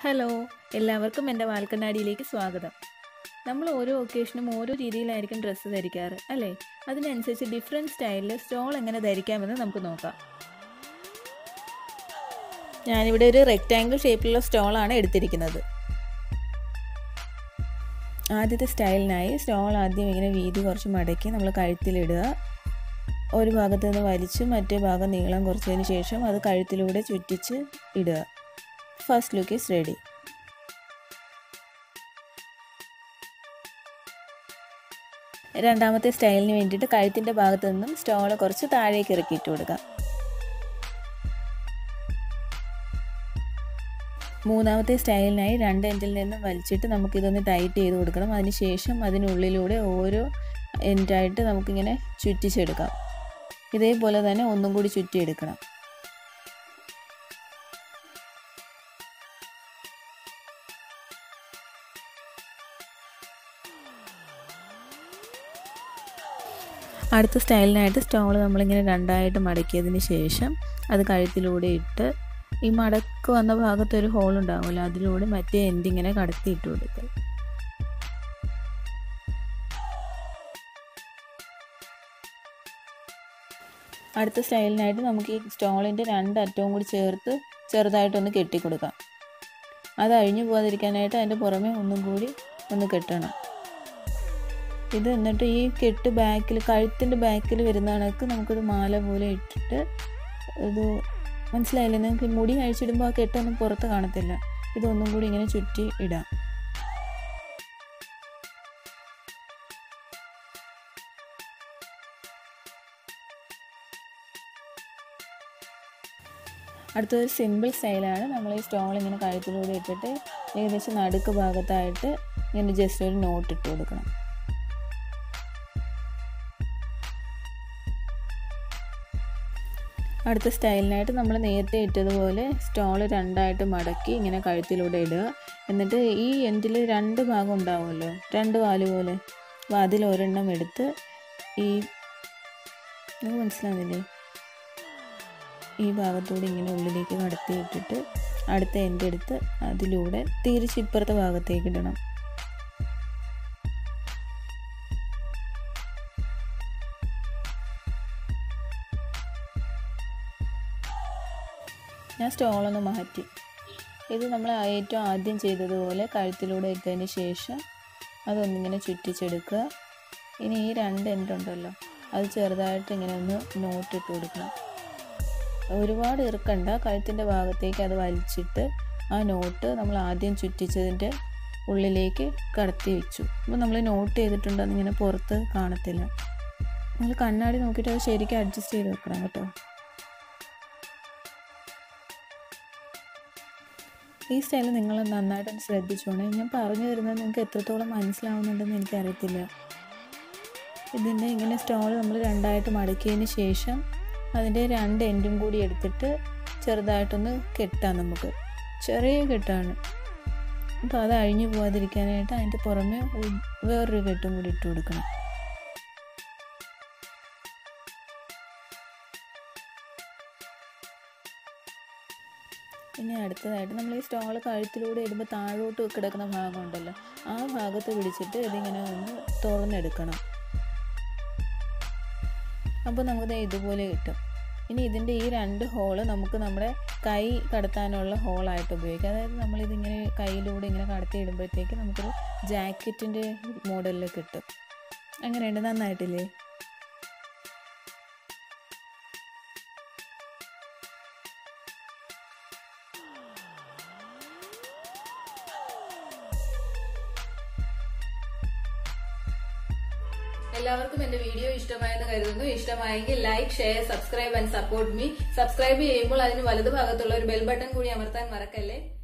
hello എല്ലാവർക്കും എൻ്റെ വാൽക്കണ്ണാടിയിലേക്ക് സ്വാഗതം നമ്മൾ ഓരോ ഒക്കേഷനും ഓരോ രീതിയിലായിരിക്കും ഡ്രസ്സ് ധരിക്കാറ് അല്ലേ അതിനനുസരിച്ച് ഡിഫറെൻറ്റ് സ്റ്റൈലിൽ സ്റ്റോൾ എങ്ങനെ ധരിക്കാമെന്ന് നമുക്ക് നോക്കാം ഞാനിവിടെ ഒരു റെക്റ്റാങ്കിൾ ഷേപ്പിലുള്ള സ്റ്റോളാണ് എടുത്തിരിക്കുന്നത് ആദ്യത്തെ സ്റ്റൈലിനായി സ്റ്റോൾ ആദ്യം ഇങ്ങനെ വീതി കുറച്ച് മടക്കി നമ്മൾ കഴുത്തിലിടുക ഒരു ഭാഗത്ത് നിന്ന് വലിച്ച് മറ്റേ ഭാഗം നീളം കുറച്ചതിന് ശേഷം അത് കഴുത്തിലൂടെ ചുറ്റിച്ച് ഇടുക ഫസ്റ്റ് ലുക്ക് ഈസ് റെഡി രണ്ടാമത്തെ സ്റ്റൈലിന് വേണ്ടിയിട്ട് കഴുത്തിൻ്റെ ഭാഗത്തു നിന്നും സ്റ്റോള് കുറച്ച് താഴേക്ക് ഇറക്കിയിട്ട് കൊടുക്കാം മൂന്നാമത്തെ സ്റ്റൈലിനായി രണ്ട് എൻഡിൽ നിന്നും വലിച്ചിട്ട് നമുക്കിതൊന്ന് ടൈറ്റ് ചെയ്ത് കൊടുക്കണം അതിനുശേഷം അതിനുള്ളിലൂടെ ഓരോ എൻഡായിട്ട് നമുക്കിങ്ങനെ ചുറ്റിച്ചെടുക്കാം ഇതേപോലെ തന്നെ ഒന്നും കൂടി ചുറ്റിയെടുക്കണം അടുത്ത സ്റ്റൈലിനായിട്ട് സ്റ്റോൾ നമ്മളിങ്ങനെ രണ്ടായിട്ട് മടക്കിയതിന് ശേഷം അത് കഴുത്തിലൂടെ ഇട്ട് ഈ മടക്ക് വന്ന ഭാഗത്ത് ഒരു ഹോൾ ഉണ്ടാവുമല്ലോ അതിലൂടെ മറ്റേ എൻഡ് ഇങ്ങനെ കടത്തി ഇട്ട് കൊടുക്കുക അടുത്ത സ്റ്റൈലിനായിട്ട് നമുക്ക് ഈ സ്റ്റോളിൻ്റെ രണ്ട് അറ്റവും കൂടി ചേർത്ത് ചെറുതായിട്ടൊന്ന് കെട്ടിക്കൊടുക്കാം അത് അഴിഞ്ഞു പോകാതിരിക്കാനായിട്ട് അതിൻ്റെ പുറമെ ഒന്നും കൂടി ഒന്ന് കെട്ടണം ഇത് എന്നിട്ട് ഈ കെട്ട് ബാക്കിൽ കഴുത്തിൻ്റെ ബാക്കിൽ വരുന്ന കണക്ക് നമുക്കൊരു മാല പോലെ ഇട്ടിട്ട് ഇത് മനസ്സിലായില്ലേ നിങ്ങൾക്ക് മുടി അഴിച്ചിടുമ്പോൾ ആ കെട്ടൊന്നും പുറത്ത് കാണത്തില്ല ഇതൊന്നും കൂടി ഇങ്ങനെ ചുറ്റി ഇടാം അടുത്തൊരു സിമ്പിൾ സ്റ്റൈലാണ് നമ്മൾ ഈ സ്റ്റോൾ ഇങ്ങനെ കഴുത്തിലൂടെ ഇട്ടിട്ട് ഏകദേശം നടുക്ക് ഭാഗത്തായിട്ട് ഇങ്ങനെ ജസ്റ്റ് ഒരു നോട്ട് ഇട്ട് കൊടുക്കണം അടുത്ത സ്റ്റൈലിനായിട്ട് നമ്മൾ നേരത്തെ ഇട്ടതുപോലെ സ്റ്റോൾ രണ്ടായിട്ട് മടക്കി ഇങ്ങനെ കഴുത്തിലൂടെ ഇടുക എന്നിട്ട് ഈ എൻഡിൽ രണ്ട് ഭാഗം ഉണ്ടാവുമല്ലോ രണ്ട് വാല് പോലെ അപ്പോൾ അതിൽ ഒരെണ്ണം എടുത്ത് ഈ നിങ്ങൾക്ക് മനസ്സിലാവുന്നില്ലേ ഈ ഭാഗത്തൂടെ ഇങ്ങനെ ഉള്ളിലേക്ക് കടത്തി ഇട്ടിട്ട് അടുത്ത എൻ്റെ എടുത്ത് അതിലൂടെ തിരിച്ച് ഇപ്പുറത്തെ ഭാഗത്തേക്ക് ഇടണം ഞാൻ സ്റ്റോളൊന്ന് മാറ്റി ഇത് നമ്മൾ ഏറ്റവും ആദ്യം ചെയ്തതുപോലെ കഴുത്തിലൂടെ ഇട്ടതിന് ശേഷം അതൊന്നിങ്ങനെ ചുറ്റിച്ചെടുക്കുക ഇനി ഈ രണ്ട് എൻഡ് ഉണ്ടല്ലോ അത് ചെറുതായിട്ട് ഇങ്ങനെ ഒന്ന് നോട്ടിട്ട് കൊടുക്കണം ഒരുപാട് ഇറുക്കണ്ട കഴുത്തിൻ്റെ ഭാഗത്തേക്ക് അത് വലിച്ചിട്ട് ആ നോട്ട് നമ്മൾ ആദ്യം ചുറ്റിച്ചതിൻ്റെ ഉള്ളിലേക്ക് കടത്തി വെച്ചു അപ്പോൾ നമ്മൾ നോട്ട് ചെയ്തിട്ടുണ്ടെന്ന് ഇങ്ങനെ പുറത്ത് കാണത്തില്ല നിങ്ങൾ കണ്ണാടി നോക്കിയിട്ട് അത് ശരിക്കും അഡ്ജസ്റ്റ് ചെയ്ത് വെക്കണം കേട്ടോ ഈ സ്റ്റൈൽ നിങ്ങൾ നന്നായിട്ടൊന്ന് ശ്രദ്ധിച്ചോണേ ഞാൻ പറഞ്ഞു തരുന്നത് നിങ്ങൾക്ക് എത്രത്തോളം മനസ്സിലാവുന്നുണ്ടെന്ന് എനിക്കറിയത്തില്ല ഇതിൻ്റെ ഇങ്ങനെ സ്റ്റോൾ നമ്മൾ രണ്ടായിട്ട് മടക്കിയതിന് ശേഷം അതിൻ്റെ രണ്ട് എൻഡും കൂടി എടുത്തിട്ട് ചെറുതായിട്ടൊന്ന് കെട്ടാം നമുക്ക് ചെറിയ കെട്ടാണ് അപ്പോൾ അത് അഴിഞ്ഞു പോകാതിരിക്കാനായിട്ട് അതിൻ്റെ പുറമെ വേറൊരു കെട്ടും കൂടി ഇട്ട് കൊടുക്കണം ഇനി അടുത്തതായിട്ട് നമ്മൾ ഈ സ്റ്റോൾ കഴുത്തിലൂടെ ഇടുമ്പോൾ താഴോട്ട് കിടക്കുന്ന ഭാഗം ഉണ്ടല്ലോ ആ ഭാഗത്ത് പിടിച്ചിട്ട് ഇതിങ്ങനെ ഒന്ന് തുറന്നെടുക്കണം അപ്പോൾ നമുക്ക് ഇതുപോലെ കിട്ടും ഇനി ഇതിൻ്റെ ഈ രണ്ട് ഹോള് നമുക്ക് നമ്മുടെ കൈ കടത്താനുള്ള ഹോളായിട്ട് ഉപയോഗിക്കാം അതായത് നമ്മളിതിങ്ങനെ കയ്യിലൂടെ ഇങ്ങനെ കടത്തി ഇടുമ്പോഴത്തേക്ക് നമുക്കൊരു ജാക്കറ്റിൻ്റെ മോഡലിൽ കിട്ടും അങ്ങനെയുണ്ട് നന്നായിട്ടില്ലേ എല്ലാവർക്കും എന്റെ വീഡിയോ ഇഷ്ടമായെന്ന് കരുതുന്നു ഇഷ്ടമായെങ്കിൽ like share subscribe and support me subscribe ചെയ്യുമ്പോൾ അതിന് വലതു ഭാഗത്തുള്ള ഒരു ബെൽ ബട്ടൺ കൂടി അമർത്താൻ മറക്കല്ലേ